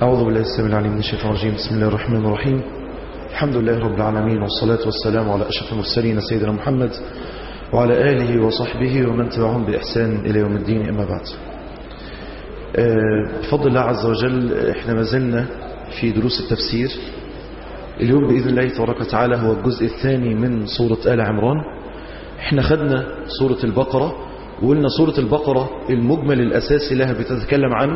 أعوذ بالله السميع العليم من الشيطان الرجيم بسم الله الرحمن الرحيم الحمد لله رب العالمين والصلاة والسلام على أشرف المرسلين سيدنا محمد وعلى آله وصحبه ومن تبعهم بإحسان إلى يوم الدين أما بعد بفضل الله عز وجل احنا ما زلنا في دروس التفسير اليوم بإذن الله تبارك وتعالى هو الجزء الثاني من سورة آل عمران احنا خدنا سورة البقرة وقلنا سورة البقرة المجمل الأساسي لها بتتكلم عن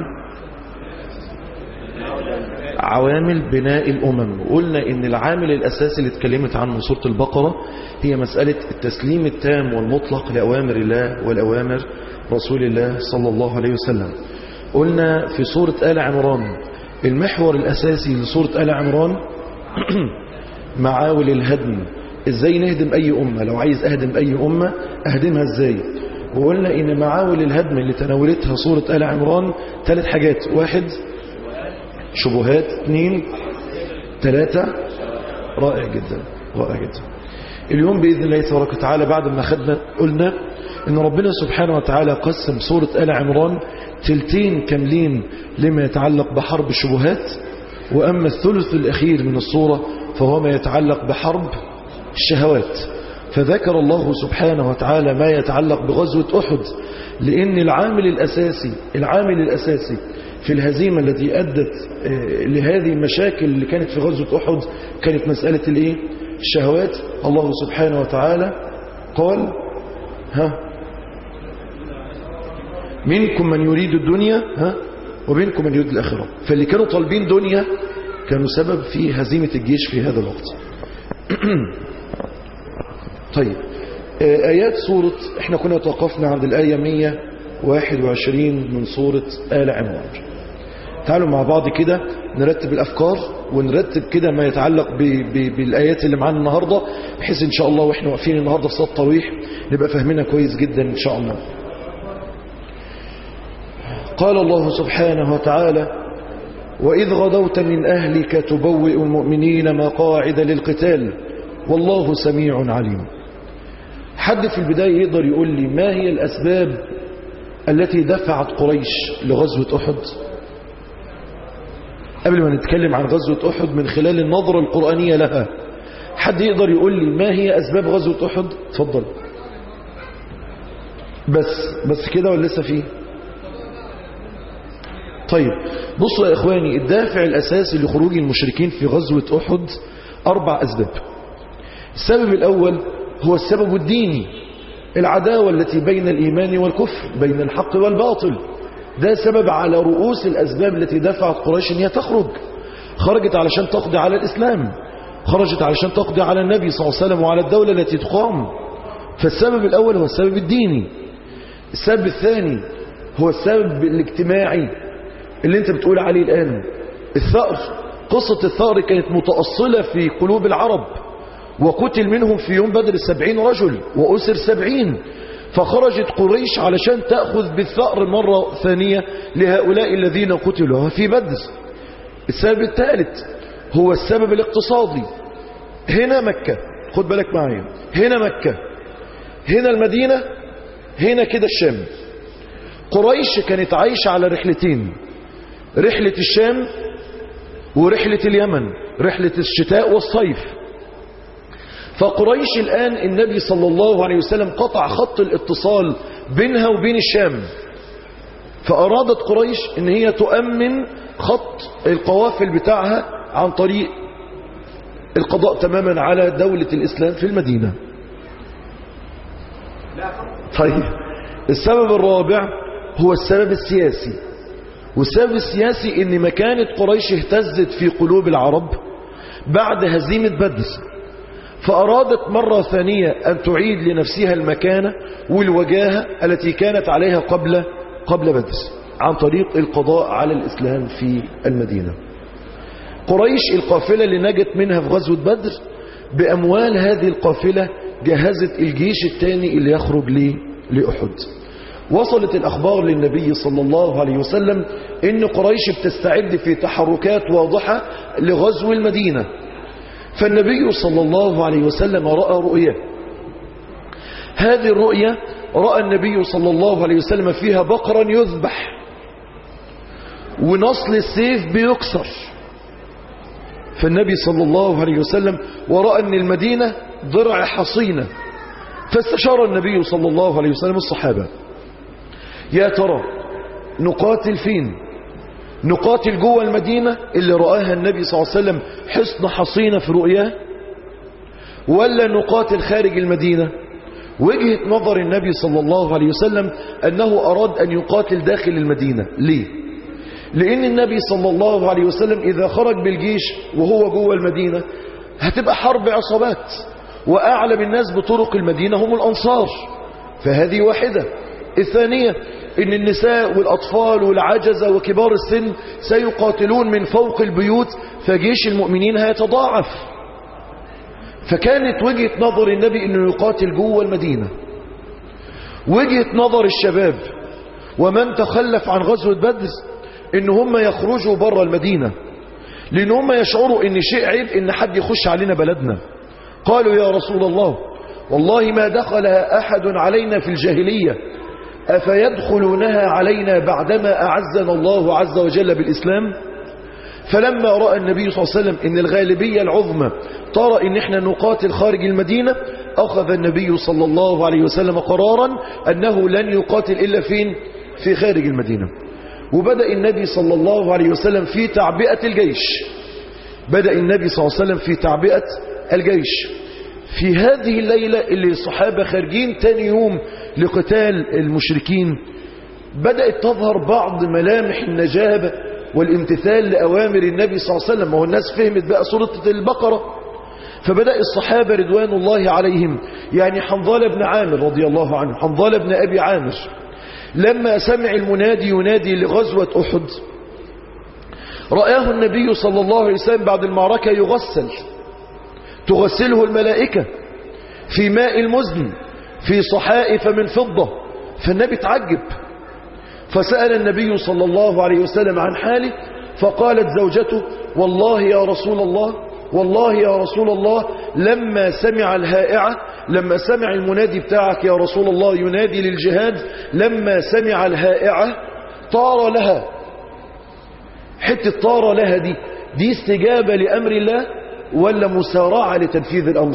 عوامل بناء الأمم وقلنا إن العامل الأساسي اللي اتكلمت عنه سورة البقرة هي مسألة التسليم التام والمطلق لأوامر الله والأوامر رسول الله صلى الله عليه وسلم قلنا في سورة آل عمران المحور الأساسي لسورة آل عمران معاول الهدم ازاي نهدم اي امة لو عايز اهدم اي امة اهدمها ازاي وقلنا ان معاول الهدم اللي تناولتها سورة آل عمران ثلاث حاجات واحد شبهات اثنين ثلاثة رائع جدا رائع جدا اليوم بإذن الله تبارك وتعالى بعد ما خدنا قلنا ان ربنا سبحانه وتعالى قسم سورة آل عمران تلتين كاملين لما يتعلق بحرب الشبهات وأما الثلث الأخير من الصورة فهو ما يتعلق بحرب الشهوات فذكر الله سبحانه وتعالى ما يتعلق بغزوة أحد لأن العامل الأساسي العامل الأساسي في الهزيمة التي أدت لهذه المشاكل اللي كانت في غزوة أحد كانت مسألة الإيه؟ الشهوات الله سبحانه وتعالى قال ها منكم من يريد الدنيا ها ومنكم من يريد الآخرة فاللي كانوا طالبين دنيا كانوا سبب في هزيمة الجيش في هذا الوقت طيب آيات سورة احنا كنا توقفنا عند الآية 121 من سورة آل عمران تعالوا مع بعض كده نرتب الأفكار ونرتب كده ما يتعلق ب ب بالآيات اللي معانا النهاردة بحيث إن شاء الله وإحنا واقفين النهاردة في صلاة التراويح نبقى فاهمينها كويس جدا إن شاء الله قال الله سبحانه وتعالى وإذ غدوت من أهلك تبوئ المؤمنين مقاعد للقتال والله سميع عليم حد في البداية يقدر يقول لي ما هي الأسباب التي دفعت قريش لغزوة أحد قبل ما نتكلم عن غزوة أحد من خلال النظرة القرآنية لها حد يقدر يقول لي ما هي أسباب غزوة أحد تفضل بس بس كده ولا لسه فيه طيب بصوا يا إخواني الدافع الأساسي لخروج المشركين في غزوة أحد أربع أسباب السبب الأول هو السبب الديني العداوة التي بين الإيمان والكفر بين الحق والباطل ده سبب على رؤوس الأسباب التي دفعت قريش أن هي تخرج خرجت علشان تقضي على الإسلام خرجت علشان تقضي على النبي صلى الله عليه وسلم وعلى الدولة التي تقام فالسبب الأول هو السبب الديني السبب الثاني هو السبب الاجتماعي اللي انت بتقول عليه الآن الثأر قصة الثأر كانت متأصلة في قلوب العرب وقتل منهم في يوم بدر سبعين رجل وأسر سبعين فخرجت قريش علشان تأخذ بالثأر مرة ثانية لهؤلاء الذين قتلوا في بدر السبب الثالث هو السبب الاقتصادي هنا مكة خد بالك معايا هنا مكة هنا المدينة هنا كده الشام قريش كانت عايشة على رحلتين رحلة الشام ورحلة اليمن رحلة الشتاء والصيف فقريش الآن النبي صلى الله عليه وسلم قطع خط الاتصال بينها وبين الشام فأرادت قريش ان هي تؤمن خط القوافل بتاعها عن طريق القضاء تماما على دولة الإسلام في المدينة طيب السبب الرابع هو السبب السياسي والسبب السياسي ان مكانة قريش اهتزت في قلوب العرب بعد هزيمة بدر فأرادت مرة ثانية أن تعيد لنفسها المكانة والوجاهة التي كانت عليها قبل قبل بدر عن طريق القضاء على الإسلام في المدينة قريش القافلة اللي نجت منها في غزوة بدر بأموال هذه القافلة جهزت الجيش الثاني اللي يخرج لأحد وصلت الأخبار للنبي صلى الله عليه وسلم إن قريش بتستعد في تحركات واضحة لغزو المدينة فالنبي صلى الله عليه وسلم رأى رؤية هذه الرؤية رأى النبي صلى الله عليه وسلم فيها بقرا يذبح ونصل السيف بيكسر فالنبي صلى الله عليه وسلم ورأى أن المدينة ضرع حصينة فاستشار النبي صلى الله عليه وسلم الصحابة يا ترى نقاتل فين نقاتل جوه المدينة اللي رآها النبي صلى الله عليه وسلم حصن حصينة في رؤياه ولا نقاتل خارج المدينة وجهة نظر النبي صلى الله عليه وسلم أنه أراد أن يقاتل داخل المدينة ليه لأن النبي صلى الله عليه وسلم إذا خرج بالجيش وهو جوه المدينة هتبقى حرب عصابات وأعلم الناس بطرق المدينة هم الأنصار فهذه واحدة الثانية إن النساء والأطفال والعجزة وكبار السن سيقاتلون من فوق البيوت فجيش المؤمنين هيتضاعف فكانت وجهة نظر النبي أنه يقاتل جوه المدينة وجهة نظر الشباب ومن تخلف عن غزوة بدر ان هم يخرجوا بره المدينة لان هم يشعروا ان شيء عيب ان حد يخش علينا بلدنا قالوا يا رسول الله والله ما دخلها احد علينا في الجاهلية افيدخلونها علينا بعدما اعزنا الله عز وجل بالاسلام فلما رأى النبي صلى الله عليه وسلم ان الغالبية العظمى ترى ان احنا نقاتل خارج المدينة اخذ النبي صلى الله عليه وسلم قرارا انه لن يقاتل الا فين في خارج المدينة وبدأ النبي صلى الله عليه وسلم في تعبئة الجيش بدأ النبي صلى الله عليه وسلم في تعبئة الجيش في هذه الليلة اللي الصحابة خارجين تاني يوم لقتال المشركين بدأت تظهر بعض ملامح النجابة والامتثال لأوامر النبي صلى الله عليه وسلم وهو الناس فهمت بقى سورة البقرة فبدأ الصحابة رضوان الله عليهم يعني حنظال بن عامر رضي الله عنه حنظال بن أبي عامر لما سمع المنادي ينادي لغزوة أحد رآه النبي صلى الله عليه وسلم بعد المعركة يغسل تغسله الملائكة في ماء المزن في صحائف من فضة فالنبي تعجب فسأل النبي صلى الله عليه وسلم عن حاله فقالت زوجته والله يا رسول الله والله يا رسول الله لما سمع الهائعة لما سمع المنادي بتاعك يا رسول الله ينادي للجهاد لما سمع الهائعة طار لها حتة طار لها دي دي استجابة لأمر الله ولا مسارعة لتنفيذ الأمر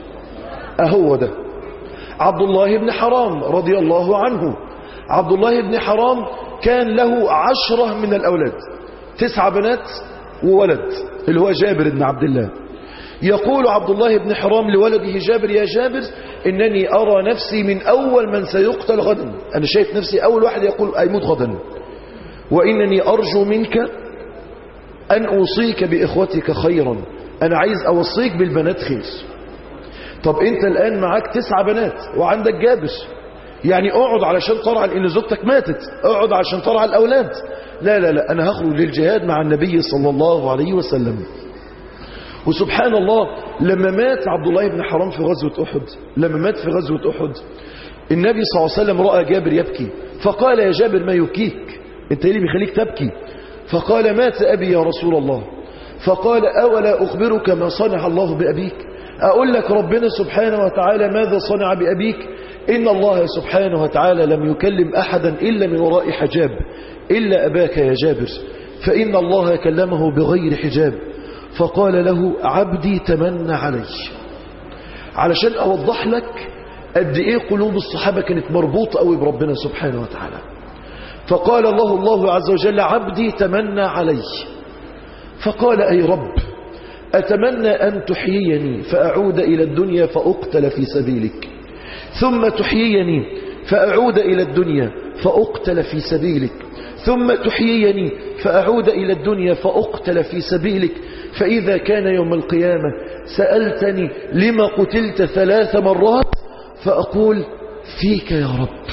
أهو ده عبد الله بن حرام رضي الله عنه عبد الله بن حرام كان له عشرة من الأولاد تسعة بنات وولد اللي هو جابر بن عبد الله يقول عبد الله بن حرام لولده جابر يا جابر إنني أرى نفسي من أول من سيقتل غدا أنا شايف نفسي أول واحد يقول أيموت غدا وإنني أرجو منك أن أوصيك بإخوتك خيرا أنا عايز أوصيك بالبنات خير طب أنت الآن معاك تسعة بنات وعندك جابر يعني اقعد علشان ترعى لأن زوجتك ماتت اقعد علشان ترعى الأولاد لا لا لا أنا هخرج للجهاد مع النبي صلى الله عليه وسلم وسبحان الله لما مات عبد الله بن حرام في غزوة أحد لما مات في غزوة أحد النبي صلى الله عليه وسلم رأى جابر يبكي فقال يا جابر ما يبكيك انت ليه بيخليك تبكي فقال مات أبي يا رسول الله فقال أولا أخبرك ما صنع الله بأبيك أقول لك ربنا سبحانه وتعالى ماذا صنع بأبيك إن الله سبحانه وتعالى لم يكلم أحدا إلا من وراء حجاب إلا أباك يا جابر فإن الله كلمه بغير حجاب فقال له عبدي تمنى علي علشان أوضح لك قد إيه قلوب الصحابة كانت مربوطة قوي بربنا سبحانه وتعالى فقال الله الله عز وجل عبدي تمنى علي فقال أي رب أتمنى أن تحييني فأعود إلى الدنيا فأقتل في سبيلك ثم تحييني فأعود إلى الدنيا فأقتل في سبيلك ثم تحييني فأعود إلى الدنيا فأقتل في سبيلك فإذا كان يوم القيامة سألتني لما قتلت ثلاث مرات فأقول فيك يا رب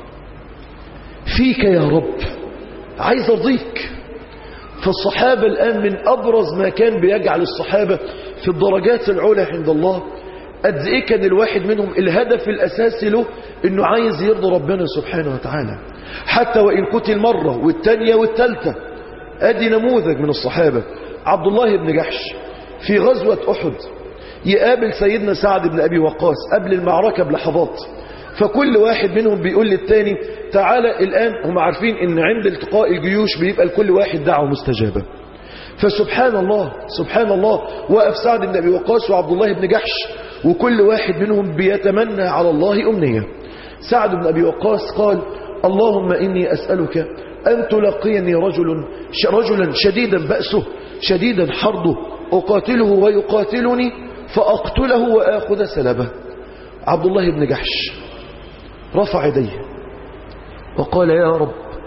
فيك يا رب عايز أرضيك فالصحابة الآن من أبرز ما كان بيجعل الصحابة في الدرجات العلى عند الله قد إيه كان الواحد منهم الهدف الأساسي له إنه عايز يرضي ربنا سبحانه وتعالى حتى وإن قتل مرة والتانية والتالتة أدي نموذج من الصحابة عبد الله بن جحش في غزوة أحد يقابل سيدنا سعد بن أبي وقاص قبل المعركة بلحظات فكل واحد منهم بيقول للتاني تعالى الآن هم عارفين ان عند التقاء الجيوش بيبقى لكل واحد دعوة مستجابة فسبحان الله سبحان الله وقف سعد بن أبي وقاص وعبد الله بن جحش وكل واحد منهم بيتمنى على الله أمنية سعد بن أبي وقاص قال اللهم إني أسألك أن تلقيني رجل رجلا شديدا بأسه شديدا حرضه أقاتله ويقاتلني فأقتله وآخذ سلبه عبد الله بن جحش رفع يديه وقال يا رب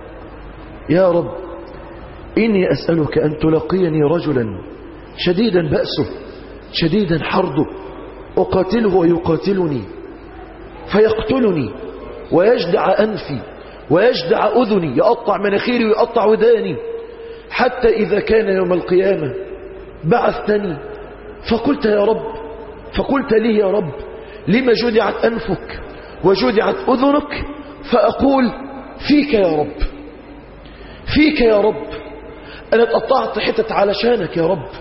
يا رب إني أسألك أن تلقيني رجلا شديدا بأسه شديدا حرضه أقاتله ويقاتلني فيقتلني ويجدع أنفي ويجدع أذني يقطع مناخيري ويقطع وداني حتى إذا كان يوم القيامة بعثتني فقلت يا رب فقلت لي يا رب لما جدعت أنفك وجدعت أذنك فأقول فيك يا رب فيك يا رب أنا اتقطعت حتت علشانك يا رب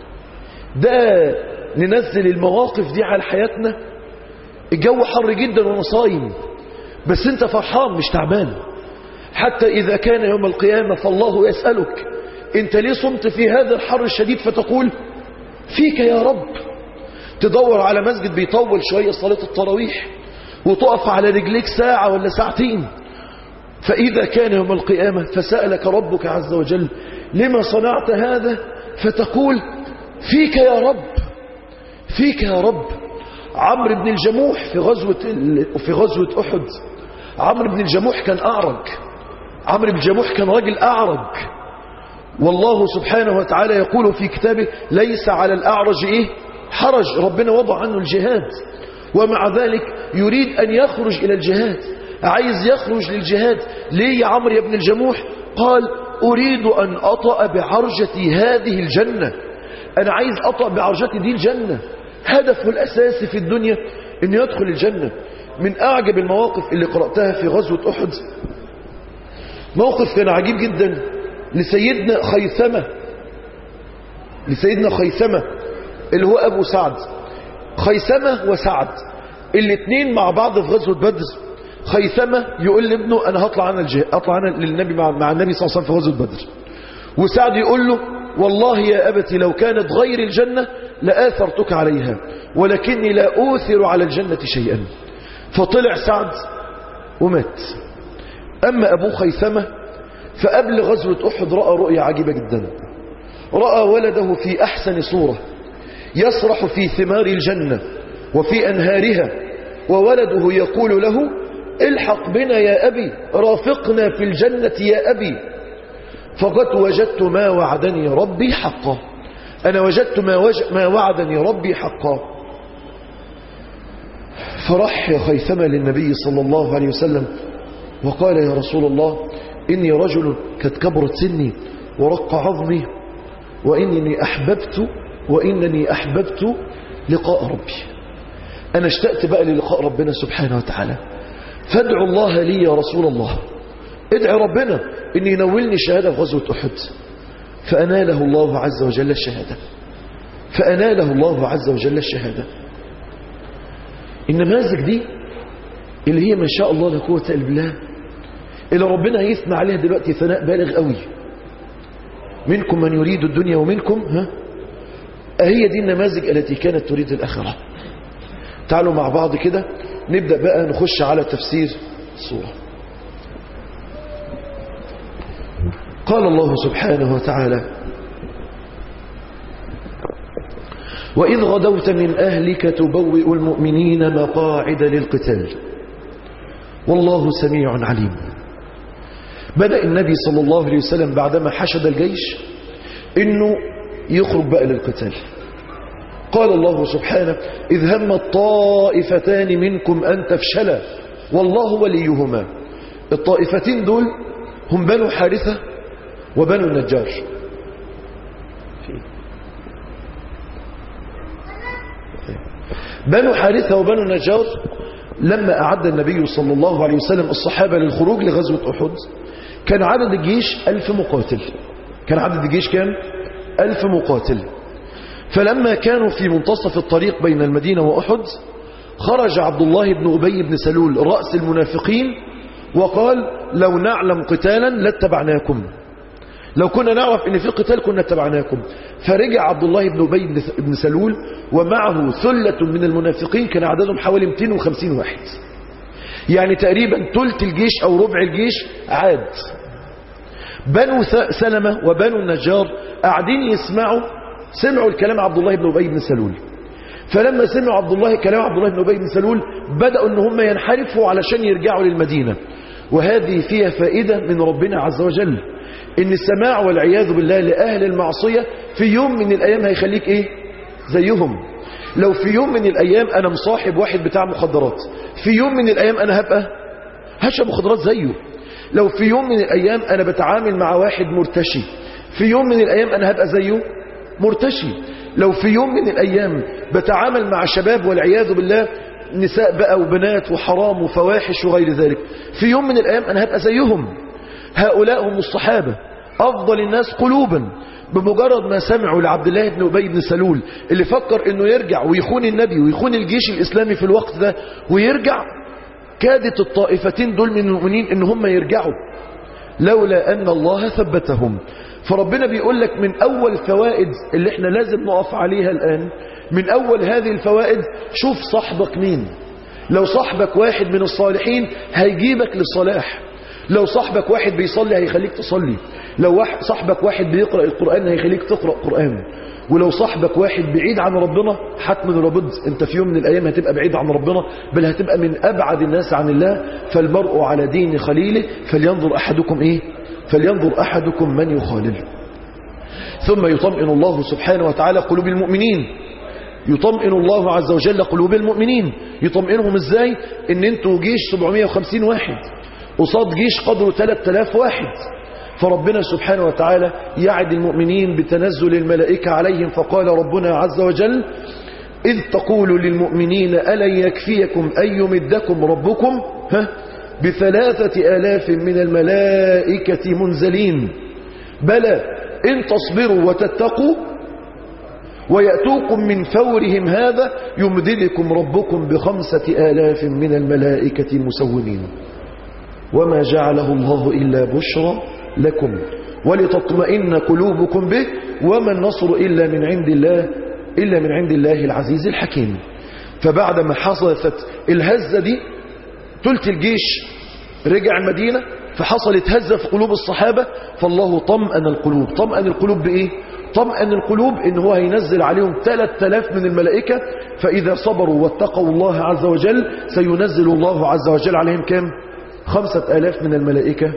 ده ننزل المواقف دي على حياتنا الجو حر جدا وانا صايم بس انت فرحان مش تعبان حتى إذا كان يوم القيامة فالله يسألك انت ليه صمت في هذا الحر الشديد فتقول فيك يا رب تدور على مسجد بيطول شوية صلاة التراويح وتقف على رجليك ساعة ولا ساعتين فإذا كان يوم القيامة فسألك ربك عز وجل لما صنعت هذا فتقول فيك يا رب فيك يا رب عمرو بن الجموح في غزوة في غزوة أحد عمرو بن الجموح كان أعرج عمرو بن الجموح كان راجل أعرج والله سبحانه وتعالى يقول في كتابه ليس على الأعرج إيه حرج ربنا وضع عنه الجهاد ومع ذلك يريد أن يخرج إلى الجهاد عايز يخرج للجهاد ليه يا عمرو يا ابن الجموح قال أريد أن أطأ بعرجتي هذه الجنة أنا عايز أطأ بعرجتي دي الجنة هدفه الأساسي في الدنيا أن يدخل الجنة من أعجب المواقف اللي قرأتها في غزوة أحد موقف كان عجيب جدا لسيدنا خيثمة لسيدنا خيثمة اللي هو أبو سعد خيثمة وسعد الاثنين مع بعض في غزوة بدر خيثمة يقول لابنه أنا هطلع أنا الجهاد أطلع أنا للنبي مع, مع النبي صلى الله عليه وسلم في غزوة بدر وسعد يقول له والله يا أبتي لو كانت غير الجنة لآثرتك عليها ولكني لا أوثر على الجنة شيئا فطلع سعد ومات أما أبو خيثمة فقبل غزوة أحد رأى رؤية عجيبة جدا رأى ولده في أحسن صورة يسرح في ثمار الجنة وفي أنهارها وولده يقول له الحق بنا يا أبي رافقنا في الجنة يا أبي فقد وجدت ما وعدني ربي حقا أنا وجدت ما, وج... ما وعدني ربي حقا فرح يا خيثمة للنبي صلى الله عليه وسلم وقال يا رسول الله إني رجل قد كبرت سني ورق عظمي وإنني أحببت وإنني أحببت لقاء ربي أنا اشتقت بقى للقاء ربنا سبحانه وتعالى فادعوا الله لي يا رسول الله ادعي ربنا إن ينولني شهادة في غزوة أحد فأناله الله عز وجل الشهادة فأناله الله عز وجل الشهادة النماذج دي اللي هي ما شاء الله لا قوة إلا بالله اللي ربنا هيثنى عليها دلوقتي ثناء بالغ قوي منكم من يريد الدنيا ومنكم ها هي دي النماذج التي كانت تريد الآخرة تعالوا مع بعض كده نبدأ بقى نخش على تفسير الصورة قال الله سبحانه وتعالى وإذ غدوت من أهلك تبوئ المؤمنين مقاعد للقتال والله سميع عليم بدأ النبي صلى الله عليه وسلم بعدما حشد الجيش انه يخرج بقى للقتال قال الله سبحانه إذ هم الطائفتان منكم أن تفشلا والله وليهما الطائفتين دول هم بنو حارثة وبنو النجار بنو حارثة وبنو النجار لما أعد النبي صلى الله عليه وسلم الصحابة للخروج لغزوة أحد كان عدد الجيش ألف مقاتل كان عدد الجيش كام؟ ألف مقاتل فلما كانوا في منتصف الطريق بين المدينة وأحد خرج عبد الله بن أبي بن سلول رأس المنافقين وقال لو نعلم قتالا لاتبعناكم لو كنا نعرف ان في قتال كنا اتبعناكم فرجع عبد الله بن أبي بن سلول ومعه ثلة من المنافقين كان عددهم حوالي 250 واحد يعني تقريبا ثلث الجيش او ربع الجيش عاد بنو سلمة وبنو النجار قاعدين يسمعوا سمعوا الكلام عبد الله بن أبي بن سلول فلما سمعوا عبد الله كلام عبد الله بن أبي بن سلول بدأوا ان هم ينحرفوا علشان يرجعوا للمدينة وهذه فيها فائدة من ربنا عز وجل ان السماع والعياذ بالله لأهل المعصية في يوم من الأيام هيخليك ايه زيهم لو في يوم من الأيام أنا مصاحب واحد بتاع مخدرات في يوم من الأيام أنا هبقى هشرب مخدرات زيه لو في يوم من الأيام أنا بتعامل مع واحد مرتشي في يوم من الأيام أنا هبقى زيه مرتشي لو في يوم من الأيام بتعامل مع شباب والعياذ بالله نساء بقى وبنات وحرام وفواحش وغير ذلك في يوم من الأيام أنا هبقى زيهم هؤلاء هم الصحابة أفضل الناس قلوبا بمجرد ما سمعوا لعبد الله بن أبي بن سلول اللي فكر انه يرجع ويخون النبي ويخون الجيش الإسلامي في الوقت ده ويرجع كادت الطائفتين دول من المؤمنين ان هم يرجعوا لولا أن الله ثبتهم فربنا بيقول لك من أول فوائد اللي احنا لازم نقف عليها الآن من أول هذه الفوائد شوف صاحبك مين لو صاحبك واحد من الصالحين هيجيبك للصلاح لو صاحبك واحد بيصلي هيخليك تصلي لو واحد صاحبك واحد بيقرأ القرآن هيخليك تقرأ قرآن ولو صاحبك واحد بعيد عن ربنا حتما لابد انت في يوم من الايام هتبقى بعيد عن ربنا بل هتبقى من ابعد الناس عن الله فالمرء على دين خليله فلينظر احدكم ايه فلينظر احدكم من يخالل ثم يطمئن الله سبحانه وتعالى قلوب المؤمنين يطمئن الله عز وجل قلوب المؤمنين يطمئنهم ازاي ان انتوا جيش 750 واحد قصاد جيش قدره 3000 واحد فربنا سبحانه وتعالى يعد المؤمنين بتنزل الملائكة عليهم فقال ربنا عز وجل إذ تقول للمؤمنين ألن يكفيكم أن يمدكم ربكم ها بثلاثة آلاف من الملائكة منزلين بلى إن تصبروا وتتقوا ويأتوكم من فورهم هذا يمدلكم ربكم بخمسة آلاف من الملائكة مسومين وما جعله الله إلا بشرى لكم ولتطمئن قلوبكم به وما النصر إلا من عند الله إلا من عند الله العزيز الحكيم فبعد ما حصلت الهزة دي تلت الجيش رجع المدينة فحصلت هزة في قلوب الصحابة فالله طمأن القلوب طمأن القلوب بإيه طمأن القلوب إن هو هينزل عليهم 3000 من الملائكة فإذا صبروا واتقوا الله عز وجل سينزل الله عز وجل عليهم كم خمسة آلاف من الملائكة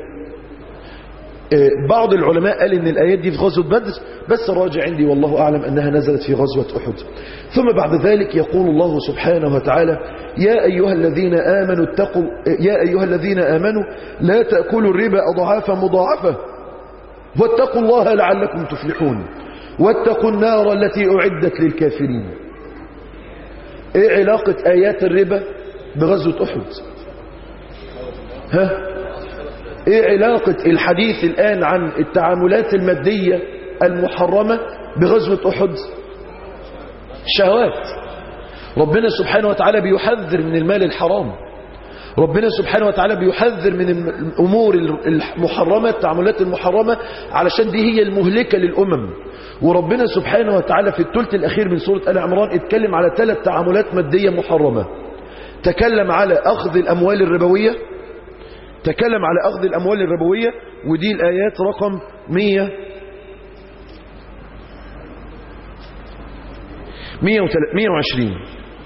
بعض العلماء قال ان الآيات دي في غزوة بدر بس راجع عندي والله أعلم أنها نزلت في غزوة أحد ثم بعد ذلك يقول الله سبحانه وتعالى يا أيها الذين آمنوا اتقوا يا أيها الذين آمنوا لا تأكلوا الربا أضعافا مضاعفة واتقوا الله لعلكم تفلحون واتقوا النار التي أعدت للكافرين ايه علاقة آيات الربا بغزوة أحد ها ايه علاقة الحديث الآن عن التعاملات المادية المحرمة بغزوة أحد شهوات ربنا سبحانه وتعالى بيحذر من المال الحرام ربنا سبحانه وتعالى بيحذر من الأمور المحرمة التعاملات المحرمة علشان دي هي المهلكة للأمم وربنا سبحانه وتعالى في الثلث الأخير من سورة آل عمران اتكلم على ثلاث تعاملات مادية محرمة تكلم على أخذ الأموال الربوية تكلم على أخذ الأموال الربوية ودي الآيات رقم 100 120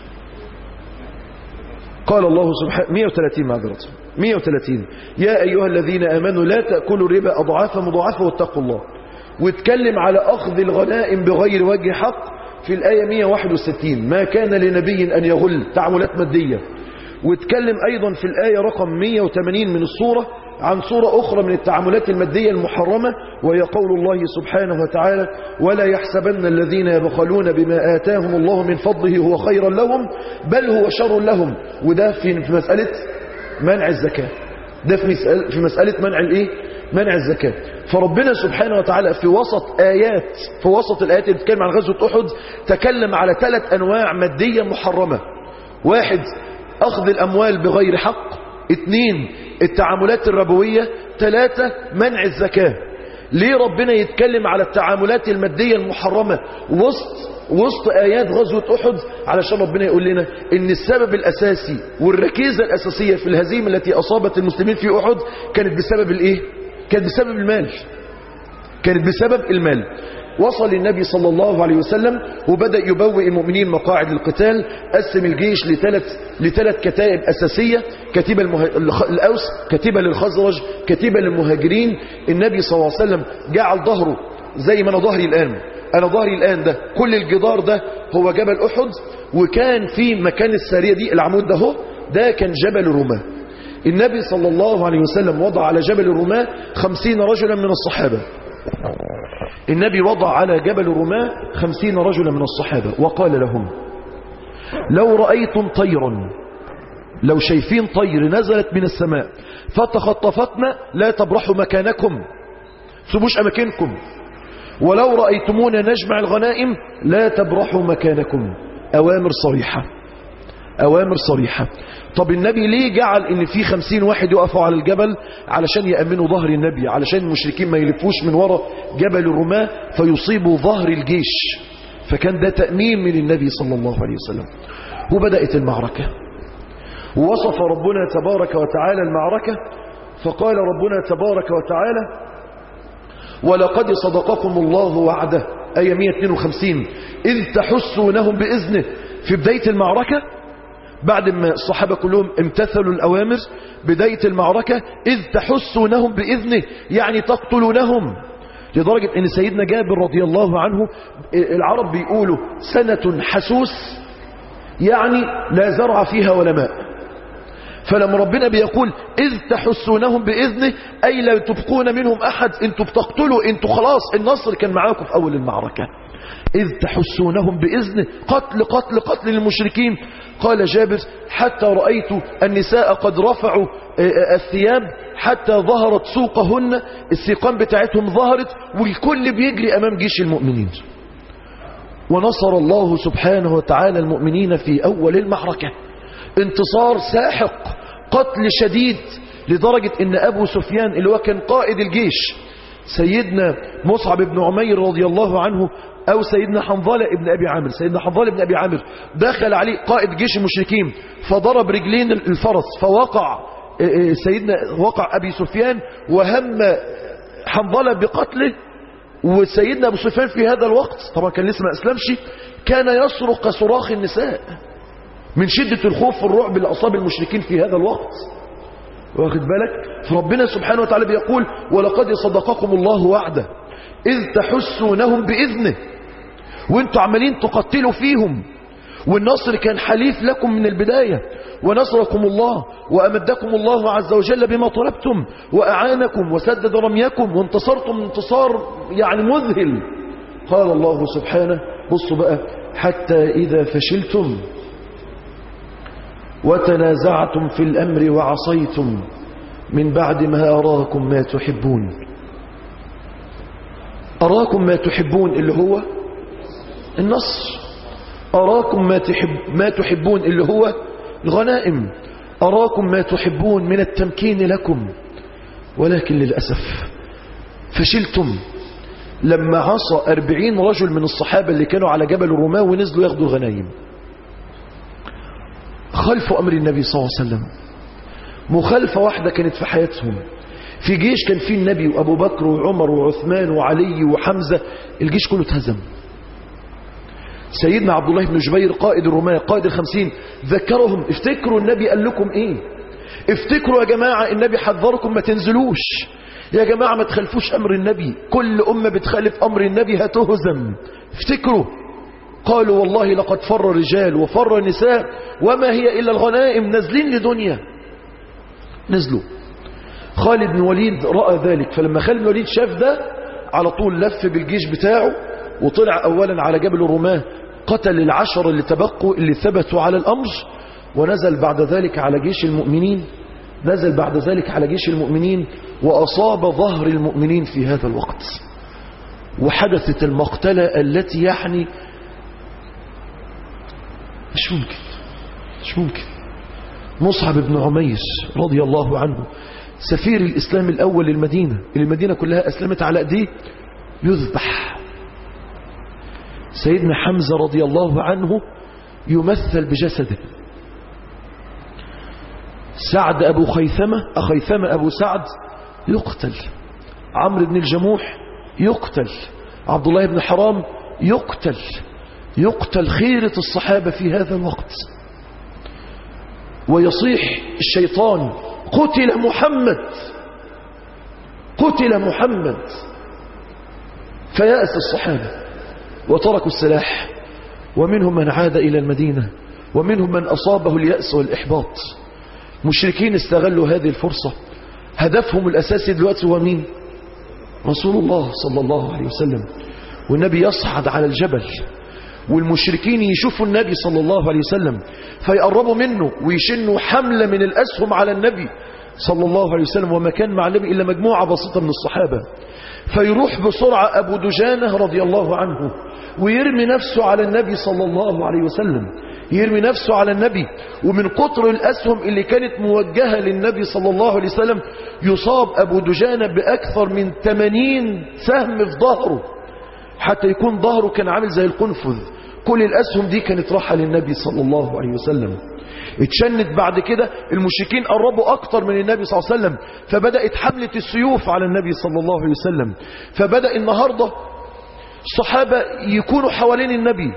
قال الله سبحانه 130 معذرة 130 يا أيها الذين آمنوا لا تأكلوا الربا أضعافا مضاعفة واتقوا الله واتكلم على أخذ الغنائم بغير وجه حق في الآية 161 ما كان لنبي أن يغل تعاملات مادية واتكلم أيضا في الآية رقم 180 من الصورة عن صورة أخرى من التعاملات المادية المحرمة وهي قول الله سبحانه وتعالى ولا يحسبن الذين يبخلون بما آتاهم الله من فضله هو خيرا لهم بل هو شر لهم وده في مسألة منع الزكاة ده في مسألة, في مسألة منع الايه منع الزكاة فربنا سبحانه وتعالى في وسط آيات في وسط الآيات اللي بتتكلم عن غزوة أحد تكلم على ثلاث أنواع مادية محرمة واحد أخذ الأموال بغير حق اثنين التعاملات الربوية ثلاثة منع الزكاة ليه ربنا يتكلم على التعاملات المادية المحرمة وسط وسط آيات غزوة أحد علشان ربنا يقول لنا إن السبب الأساسي والركيزة الأساسية في الهزيمة التي أصابت المسلمين في أحد كانت بسبب الإيه؟ كانت بسبب المال كانت بسبب المال وصل النبي صلى الله عليه وسلم وبدأ يبوئ المؤمنين مقاعد القتال قسم الجيش لثلاث لثلاث كتائب أساسية كتيبة المه... الأوس كتيبة للخزرج كتيبة للمهاجرين النبي صلى الله عليه وسلم جعل ظهره زي ما أنا ظهري الآن أنا ظهري الآن ده كل الجدار ده هو جبل أحد وكان في مكان السارية دي العمود ده هو ده كان جبل الرماة النبي صلى الله عليه وسلم وضع على جبل الرماة خمسين رجلا من الصحابة النبي وضع على جبل الرماة خمسين رجلا من الصحابة وقال لهم لو رأيتم طيرا لو شايفين طير نزلت من السماء فتخطفتنا لا تبرحوا مكانكم سبوش أماكنكم ولو رأيتمونا نجمع الغنائم لا تبرحوا مكانكم أوامر صريحة أوامر صريحة طب النبي ليه جعل ان في خمسين واحد يقفوا على الجبل علشان يأمنوا ظهر النبي علشان المشركين ما يلفوش من وراء جبل الرماة فيصيبوا ظهر الجيش فكان ده تأمين من النبي صلى الله عليه وسلم وبدأت المعركة ووصف ربنا تبارك وتعالى المعركة فقال ربنا تبارك وتعالى ولقد صدقكم الله وعده آية 152 إذ تحسونهم بإذنه في بداية المعركة بعد ما الصحابة كلهم امتثلوا الأوامر بداية المعركة إذ تحسونهم بإذنه يعني تقتلونهم لدرجة أن سيدنا جابر رضي الله عنه العرب بيقولوا سنة حسوس يعني لا زرع فيها ولا ماء فلما ربنا بيقول إذ تحسونهم بإذنه أي لا تبقون منهم أحد انتوا بتقتلوا انتوا خلاص النصر كان معاكم في أول المعركة إذ تحسونهم بإذنه قتل قتل قتل للمشركين قال جابر حتى رأيت النساء قد رفعوا الثياب حتى ظهرت سوقهن السيقان بتاعتهم ظهرت والكل بيجري أمام جيش المؤمنين ونصر الله سبحانه وتعالى المؤمنين في أول المعركة انتصار ساحق قتل شديد لدرجة ان ابو سفيان اللي هو كان قائد الجيش سيدنا مصعب بن عمير رضي الله عنه او سيدنا حنظلة ابن ابي عامر سيدنا حنظلة ابن ابي عامر دخل عليه قائد جيش المشركين فضرب رجلين الفرس فوقع سيدنا وقع ابي سفيان وهم حنظلة بقتله وسيدنا ابو سفيان في هذا الوقت طبعا كان لسه ما اسلمش كان يصرخ كصراخ النساء من شدة الخوف والرعب اللي أصاب المشركين في هذا الوقت واخد بالك فربنا سبحانه وتعالى بيقول ولقد صدقكم الله وعده إذ تحسونهم بإذنه وانتوا عمالين تقتلوا فيهم والنصر كان حليف لكم من البداية ونصركم الله وأمدكم الله عز وجل بما طلبتم وأعانكم وسدد رميكم وانتصرتم انتصار يعني مذهل قال الله سبحانه بصوا بقى حتى إذا فشلتم وتنازعتم في الأمر وعصيتم من بعد ما أراكم ما تحبون أراكم ما تحبون اللي هو النصر أراكم ما, تحب ما تحبون اللي هو الغنائم أراكم ما تحبون من التمكين لكم ولكن للأسف فشلتم لما عصى أربعين رجل من الصحابة اللي كانوا على جبل الرماة ونزلوا ياخدوا الغنائم خلفوا أمر النبي صلى الله عليه وسلم مخالفة واحدة كانت في حياتهم في جيش كان فيه النبي وأبو بكر وعمر وعثمان وعلي وحمزة الجيش كله اتهزم سيدنا عبد الله بن جبير قائد الرماة قائد الخمسين ذكرهم افتكروا النبي قال لكم ايه افتكروا يا جماعة النبي حذركم ما تنزلوش يا جماعة ما تخلفوش أمر النبي كل أمة بتخالف أمر النبي هتهزم افتكروا قالوا والله لقد فر رجال وفر نساء وما هي إلا الغنائم نازلين لدنيا نزلوا خالد بن وليد رأى ذلك فلما خالد بن وليد شاف ده على طول لف بالجيش بتاعه وطلع أولا على جبل الرماة قتل العشر اللي تبقوا اللي ثبتوا على الأمر ونزل بعد ذلك على جيش المؤمنين نزل بعد ذلك على جيش المؤمنين وأصاب ظهر المؤمنين في هذا الوقت وحدثت المقتلة التي يعني مش ممكن مش ممكن مصعب بن عمير رضي الله عنه سفير الإسلام الأول للمدينة اللي المدينة كلها أسلمت على أيديه يذبح سيدنا حمزة رضي الله عنه يمثل بجسده سعد أبو خيثمة أخيثمة أبو سعد يقتل عمرو بن الجموح يقتل عبد الله بن حرام يقتل يقتل خيرة الصحابة في هذا الوقت ويصيح الشيطان قتل محمد قتل محمد فيأس الصحابة وتركوا السلاح ومنهم من عاد إلى المدينة ومنهم من أصابه اليأس والإحباط مشركين استغلوا هذه الفرصة هدفهم الأساسي دلوقتي هو مين رسول الله صلى الله عليه وسلم والنبي يصعد على الجبل والمشركين يشوفوا النبي صلى الله عليه وسلم فيقربوا منه ويشنوا حملة من الأسهم على النبي صلى الله عليه وسلم وما كان مع النبي إلا مجموعة بسيطة من الصحابة فيروح بسرعة أبو دجانة رضي الله عنه ويرمي نفسه على النبي صلى الله عليه وسلم يرمي نفسه على النبي ومن كتر الأسهم اللي كانت موجهة للنبي صلى الله عليه وسلم يصاب أبو دجانة بأكثر من 80 سهم في ظهره حتى يكون ظهره كان عامل زي القنفذ كل الأسهم دي كانت راحة للنبي صلى الله عليه وسلم اتشنت بعد كده المشركين قربوا أكتر من النبي صلى الله عليه وسلم فبدأت حملة السيوف على النبي صلى الله عليه وسلم فبدأ النهاردة الصحابة يكونوا حوالين النبي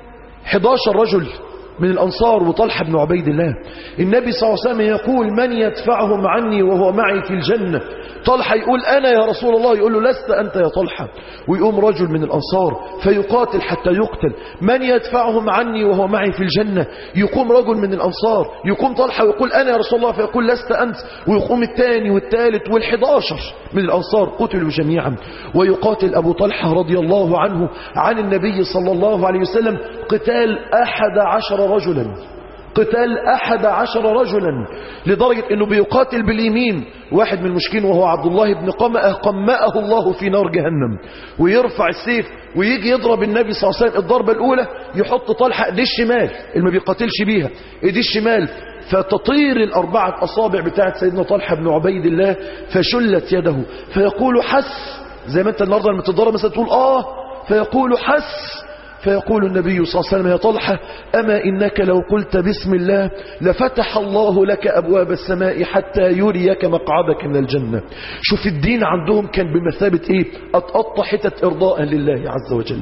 11 رجل من الأنصار وطلحة بن عبيد الله النبي صلى الله عليه وسلم يقول من يدفعهم عني وهو معي في الجنة طلحة يقول أنا يا رسول الله يقول له لست أنت يا طلحة ويقوم رجل من الأنصار فيقاتل حتى يقتل من يدفعهم عني وهو معي في الجنة يقوم رجل من الأنصار يقوم طلحة ويقول أنا يا رسول الله فيقول لست أنت ويقوم الثاني والثالث والحداشر من الأنصار قتلوا جميعا ويقاتل أبو طلحة رضي الله عنه عن النبي صلى الله عليه وسلم قتال أحد عشر رجلا قتال أحد عشر رجلا لدرجة أنه بيقاتل باليمين واحد من المشكين وهو عبد الله بن قمأة قمأه الله في نار جهنم ويرفع السيف ويجي يضرب النبي صلى الله عليه وسلم الضربة الأولى يحط طلحة ايديه الشمال اللي ما بيقاتلش بيها ايديه الشمال فتطير الأربعة أصابع بتاعت سيدنا طلحة بن عبيد الله فشلت يده فيقول حس زي ما انت النهارده لما تضرب مثلا تقول آه فيقول حس فيقول النبي صلى الله عليه وسلم يا طلحة أما إنك لو قلت بسم الله لفتح الله لك أبواب السماء حتى يريك مقعدك من الجنة شوف الدين عندهم كان بمثابة إيه أتقطع حتة إرضاء لله عز وجل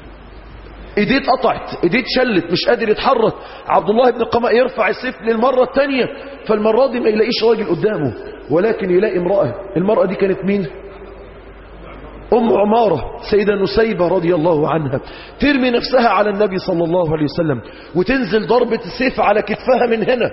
ايديه اتقطعت ايديه اتشلت مش قادر يتحرك عبد الله بن قماء يرفع السيف للمرة الثانية فالمرة دي ما يلاقيش راجل قدامه ولكن يلاقي امرأة المرأة دي كانت مين أم عمارة سيدة نسيبة رضي الله عنها ترمي نفسها على النبي صلى الله عليه وسلم وتنزل ضربة السيف على كتفها من هنا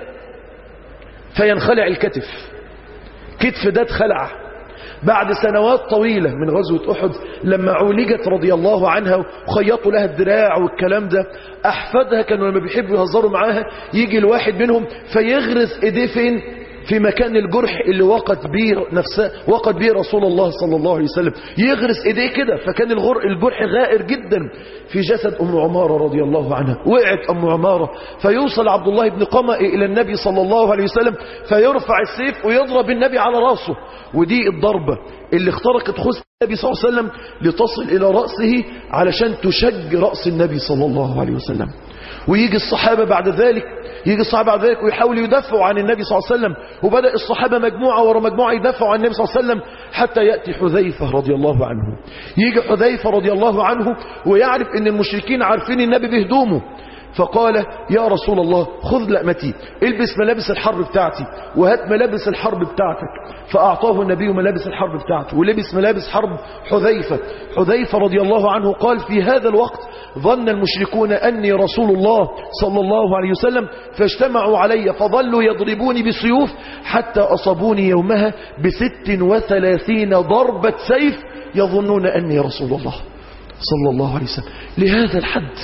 فينخلع الكتف كتف ده اتخلع بعد سنوات طويلة من غزوة أحد لما عولجت رضي الله عنها وخيطوا لها الدراع والكلام ده أحفادها كانوا لما بيحبوا يهزروا معاها يجي الواحد منهم فيغرز ايديه فين في مكان الجرح اللي وقت بيه نفسه وقت بيه رسول الله صلى الله عليه وسلم يغرس ايديه كده فكان الغر الجرح غائر جدا في جسد ام عماره رضي الله عنها وقعت ام عماره فيوصل عبد الله بن قمأ الى النبي صلى الله عليه وسلم فيرفع السيف ويضرب النبي على راسه ودي الضربه اللي اخترقت خص النبي صلى الله عليه وسلم لتصل الى راسه علشان تشج راس النبي صلى الله عليه وسلم ويجي الصحابة بعد ذلك يجي الصحابة بعد ذلك ويحاولوا يدافعوا عن النبي صلى الله عليه وسلم وبدأ الصحابة مجموعة ورا مجموعة يدافعوا عن النبي صلى الله عليه وسلم حتى يأتي حذيفة رضي الله عنه يجي حذيفة رضي الله عنه ويعرف ان المشركين عارفين النبي بهدومه فقال يا رسول الله خذ لأمتي البس ملابس الحرب بتاعتي وهات ملابس الحرب بتاعتك فأعطاه النبي ملابس الحرب بتاعته ولبس ملابس حرب حذيفة حذيفة رضي الله عنه قال في هذا الوقت ظن المشركون أني رسول الله صلى الله عليه وسلم فاجتمعوا علي فظلوا يضربوني بسيوف حتى أصابوني يومها بست وثلاثين ضربة سيف يظنون أني رسول الله صلى الله عليه وسلم لهذا الحد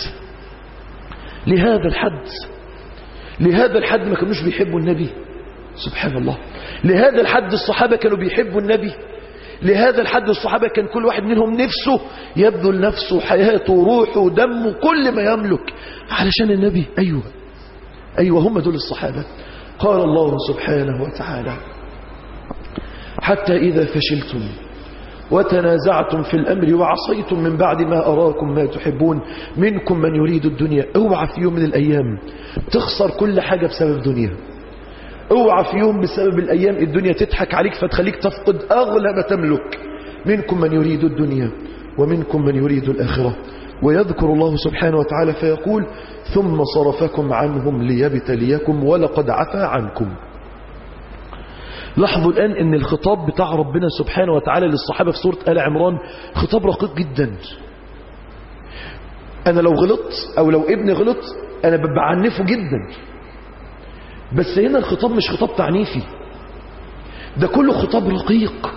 لهذا الحد لهذا الحد ما كانوش بيحبوا النبي سبحان الله لهذا الحد الصحابة كانوا بيحبوا النبي لهذا الحد الصحابة كان كل واحد منهم نفسه يبذل نفسه حياته وروحه ودمه كل ما يملك علشان النبي أيوة أيوة هم دول الصحابة قال الله سبحانه وتعالى حتى إذا فشلتم وتنازعتم في الأمر وعصيتم من بعد ما أراكم ما تحبون منكم من يريد الدنيا اوعى في يوم من الأيام تخسر كل حاجة بسبب دنيا اوعى في يوم بسبب الأيام الدنيا تضحك عليك فتخليك تفقد أغلى ما تملك منكم من يريد الدنيا ومنكم من يريد الآخرة ويذكر الله سبحانه وتعالى فيقول ثم صرفكم عنهم ليبتليكم ولقد عفا عنكم لاحظوا الآن ان الخطاب بتاع ربنا سبحانه وتعالى للصحابة في سورة آل عمران خطاب رقيق جدا أنا لو غلطت أو لو ابني غلط أنا بعنفه جدا بس هنا الخطاب مش خطاب تعنيفي ده كله خطاب رقيق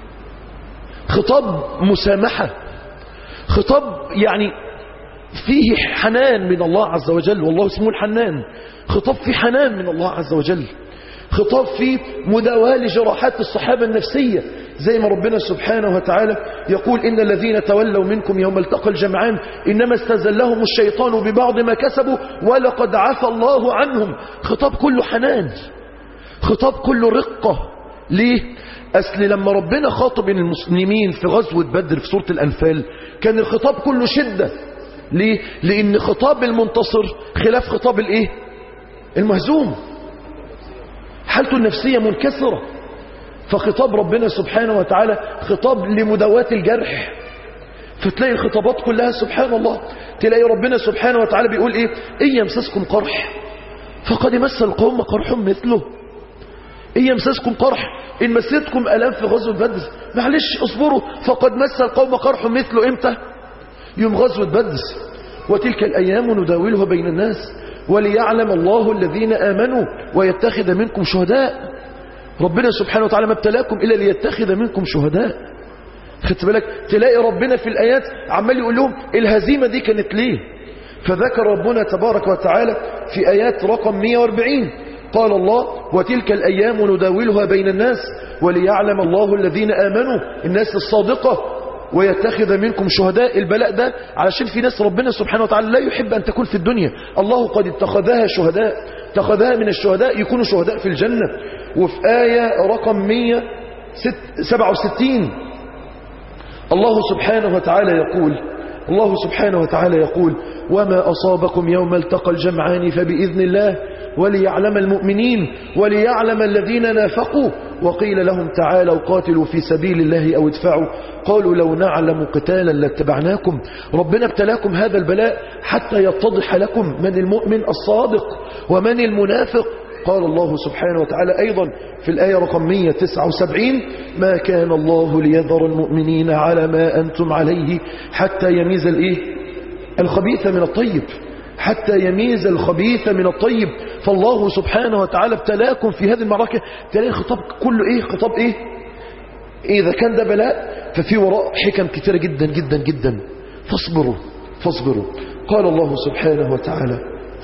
خطاب مسامحة خطاب يعني فيه حنان من الله عز وجل والله اسمه الحنان خطاب فيه حنان من الله عز وجل خطاب فيه مداواة لجراحات الصحابة النفسية زي ما ربنا سبحانه وتعالى يقول إن الذين تولوا منكم يوم التقى الجمعان إنما استزلهم الشيطان ببعض ما كسبوا ولقد عفى الله عنهم خطاب كله حنان خطاب كله رقة ليه؟ أصل لما ربنا خاطب المسلمين في غزوة بدر في سورة الأنفال كان الخطاب كله شدة ليه؟ لأن خطاب المنتصر خلاف خطاب الإيه؟ المهزوم حالته النفسية منكسرة فخطاب ربنا سبحانه وتعالى خطاب لمداواة الجرح فتلاقي الخطابات كلها سبحان الله تلاقي ربنا سبحانه وتعالى بيقول ايه ان يمسسكم قرح فقد مس القوم قرح مثله ان يمسسكم قرح ان مستكم الام في غزوه بدر معلش اصبروا فقد مس القوم قرح مثله امتى يوم غزوه بدر وتلك الايام نداولها بين الناس وليعلم الله الذين امنوا ويتخذ منكم شهداء ربنا سبحانه وتعالى ما ابتلاكم إلا ليتخذ منكم شهداء خدت بالك تلاقي ربنا في الآيات عمال يقول لهم الهزيمة دي كانت ليه فذكر ربنا تبارك وتعالى في آيات رقم 140 قال الله وتلك الأيام نداولها بين الناس وليعلم الله الذين آمنوا الناس الصادقة ويتخذ منكم شهداء البلاء ده علشان في ناس ربنا سبحانه وتعالى لا يحب أن تكون في الدنيا الله قد اتخذها شهداء اتخذها من الشهداء يكونوا شهداء في الجنة وفي آية رقم 167 الله سبحانه وتعالى يقول الله سبحانه وتعالى يقول وما أصابكم يوم التقى الجمعان فبإذن الله وليعلم المؤمنين وليعلم الذين نافقوا وقيل لهم تعالوا قاتلوا في سبيل الله أو ادفعوا قالوا لو نعلم قتالا لاتبعناكم ربنا ابتلاكم هذا البلاء حتى يتضح لكم من المؤمن الصادق ومن المنافق قال الله سبحانه وتعالى أيضا في الآية رقم 179 ما كان الله ليذر المؤمنين على ما أنتم عليه حتى يميز الإيه الخبيث من الطيب حتى يميز الخبيث من الطيب فالله سبحانه وتعالى ابتلاكم في هذه المعركة تلاقي الخطاب كله ايه خطاب ايه اذا كان ده بلاء ففي وراء حكم كثيرة جدا جدا جدا فاصبروا فاصبروا قال الله سبحانه وتعالى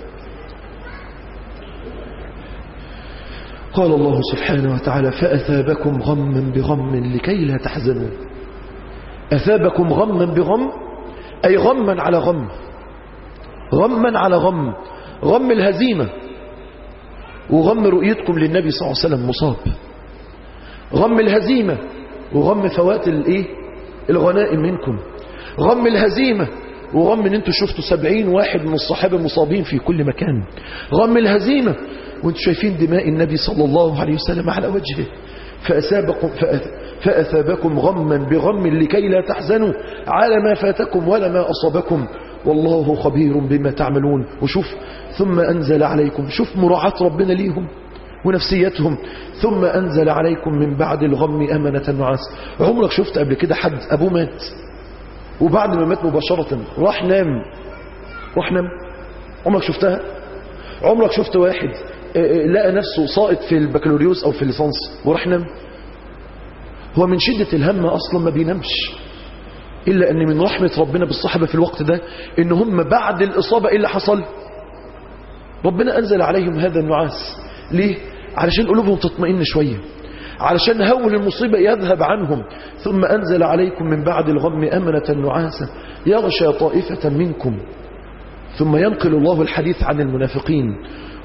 قال الله سبحانه وتعالى فأثابكم غما بغم لكي لا تحزنوا أثابكم غما بغم أي غما على غم غما على غم غم الهزيمة وغم رؤيتكم للنبي صلى الله عليه وسلم مصاب غم الهزيمة وغم فوات الايه الغنائم منكم غم الهزيمة وغم ان انتوا شفتوا سبعين واحد من الصحابة مصابين في كل مكان غم الهزيمة وانتوا شايفين دماء النبي صلى الله عليه وسلم على وجهه فأسابكم فأثابكم غما بغم لكي لا تحزنوا على ما فاتكم ولا ما أصابكم والله خبير بما تعملون وشوف ثم أنزل عليكم شوف مراعاة ربنا ليهم ونفسيتهم ثم أنزل عليكم من بعد الغم أمنة نعاس عمرك شفت قبل كده حد أبوه مات وبعد ما مات مباشرة راح نام راح نام عمرك شفتها عمرك شفت واحد لقى نفسه ساقط في البكالوريوس أو في الليسانس وراح نام هو من شدة الهم أصلا ما بينامش إلا أن من رحمة ربنا بالصحبة في الوقت ده إن هم بعد الإصابة إيه اللي حصل ربنا أنزل عليهم هذا النعاس ليه؟ علشان قلوبهم تطمئن شوية علشان هول المصيبة يذهب عنهم ثم أنزل عليكم من بعد الغم أمنة نعاسة يغشى طائفة منكم ثم ينقل الله الحديث عن المنافقين